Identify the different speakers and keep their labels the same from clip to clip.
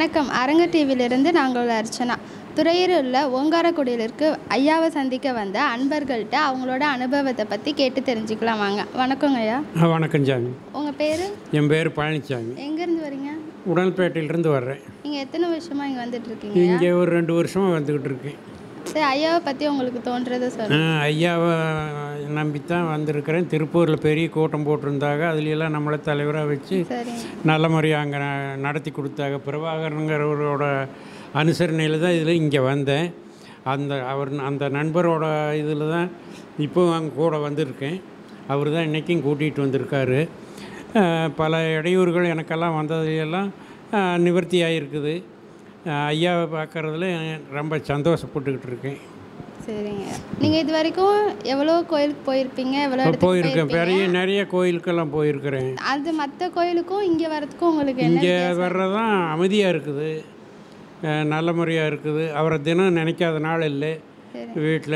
Speaker 1: வணக்கம் அரங்க டிவியிலிருந்து நாங்கள் அர்ச்சனா துறையூரில் உள்ள ஓங்காரக்குடியிலிருக்கு ஐயாவை சந்திக்க வந்த அன்பர்கள்ட்ட அவங்களோட அனுபவத்தை பற்றி கேட்டு தெரிஞ்சுக்கலாம் வாங்க வணக்கங்க ஐயா
Speaker 2: ஆ, வணக்கம் சாமி
Speaker 1: உங்கள் பேர்
Speaker 2: என் பேர் பழனிசாமி
Speaker 1: எங்கேருந்து வரீங்க
Speaker 2: உடல்பேட்டையிலிருந்து வர்றேன்
Speaker 1: நீங்கள் எத்தனை வருஷமாக இங்கே வந்துட்டு இருக்கீங்க
Speaker 2: இங்கே ஒரு ரெண்டு வருஷமாக வந்துக்கிட்டு இருக்கேன்
Speaker 1: சரி ஐயாவை பற்றி உங்களுக்கு தோன்றதை
Speaker 2: ஆ,
Speaker 1: சொல்லுங்கள்
Speaker 2: ஐயாவை நம்பித்தான் வந்திருக்கிறேன் திருப்பூரில் பெரிய கூட்டம் போட்டிருந்தாங்க அதுலையெல்லாம் நம்மளை தலைவராக வச்சு
Speaker 1: சரிங்க
Speaker 2: நல்ல முறையாக அங்கே நடத்தி கொடுத்தாங்க பிரபாகரனுங்கிறவரோட அனுசரணையில் தான் இதில் இங்கே வந்தேன் அந்த அவர் அந்த நண்பரோட இதில் தான் இப்போ அங்கே கூட வந்திருக்கேன் அவர் தான் இன்றைக்கும் கூட்டிகிட்டு வந்திருக்காரு அஹ், பல இடையூறுகள் எனக்கெல்லாம் வந்ததுலையெல்லாம் அஹ், நிவர்த்தி ஆகிருக்குது அஹ், ஐயாவை பார்க்குறதுல ரொம்ப சந்தோஷப்பட்டுக்கிட்டு இருக்கேன்
Speaker 1: சரிங்க நீங்கள் இது வரைக்கும் எவ்வளோ கோயிலுக்கு போயிருப்பீங்க எவ்வளோ இடத்துக்கு
Speaker 2: போயிருக்கேன்
Speaker 1: போயிருப்பீங்க
Speaker 2: பெரிய நிறைய கோயிலுக்கெல்லாம் போயிருக்கிறேன்
Speaker 1: அது மற்ற கோயிலுக்கும் இங்கே வரதுக்கும் உங்களுக்கு என்ன
Speaker 2: இங்கே வர்றதான் அமைதியாக இருக்குது அஹ் நல்ல முறையாக இருக்குது அவரை தினம் நினைக்காத நாள் இல்லை வீட்டில்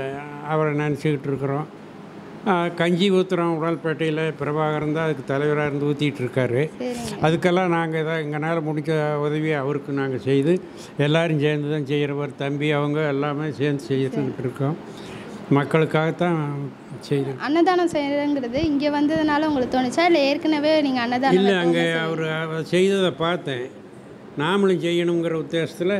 Speaker 2: அவரை நினச்சிக்கிட்டு இருக்கிறோம் அஹ் கஞ்சி ஊற்றுறோம் உடல்பேட்டையில் பிரபாகரன் தான் அதுக்கு தலைவராக இருந்து ஊற்றிட்டு இருக்காரு
Speaker 1: சரிங்க
Speaker 2: அதுக்கெல்லாம் நாங்கள் ஏதாவது எங்களால் முடிஞ்ச உதவியை அவருக்கு நாங்கள் செய்து எல்லாரும் சேர்ந்து தான் செய்கிறவர் தம்பி அவங்க எல்லாமே சேர்ந்து செய்துக்கிட்டு இருக்கோம் மக்களுக்காகத்தான் செய்து
Speaker 1: அன்னதானம் செய்யறங்கிறது இங்கே வந்ததுனால உங்களுக்கு தோணுச்சா இல்லை ஏற்கனவே நீங்கள் அன்னதானம்
Speaker 2: இல்லை
Speaker 1: வைக்கவங்க
Speaker 2: அங்கே
Speaker 1: செய்-
Speaker 2: அவர் அவர் செய்ததை பார்த்தேன் நாமளும் செய்யணுங்கிற உத்தேசத்தில்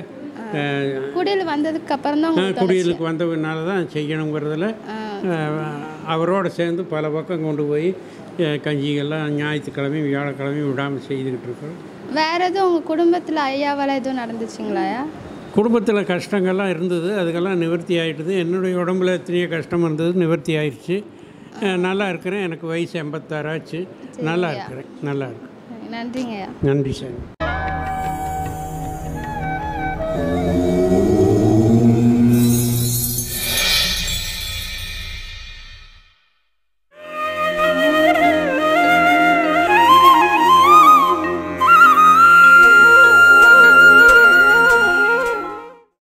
Speaker 1: குடியில் வந்ததுக்கு அப்புறம் தான் உங்களுக்கு
Speaker 2: குடியலுக்கு வந்ததுனால தான் செய்யணுங்கிறதுல அஹ், அவரோட சேர்ந்து பல பக்கம் கொண்டு போய் அஹ், கஞ்சிகள்லாம் ஞாயிற்றுக்கிழமையும் வியாழக்கிழமையும் விடாமல் செய்துக்கிட்டு இருக்கோம்
Speaker 1: வேற எதுவும் உங்கள் குடும்பத்தில் ஐயாவால் எதுவும் நடந்துச்சுங்களாயா
Speaker 2: குடும்பத்தில் கஷ்டங்கள்லாம் இருந்தது அதுக்கெல்லாம் நிவர்த்தி ஆகிட்டுது என்னுடைய உடம்புல எத்தனையோ கஷ்டம் இருந்தது நிவர்த்தி ஆயிடுச்சு அஹ், நல்லா இருக்கிறேன் எனக்கு வயசு எண்பத்தாறு ஆச்சு நல்லா இருக்கிறேன் நல்லா இருக்கேன்
Speaker 1: நன்றிங்கய்யா
Speaker 2: நன்றி சார்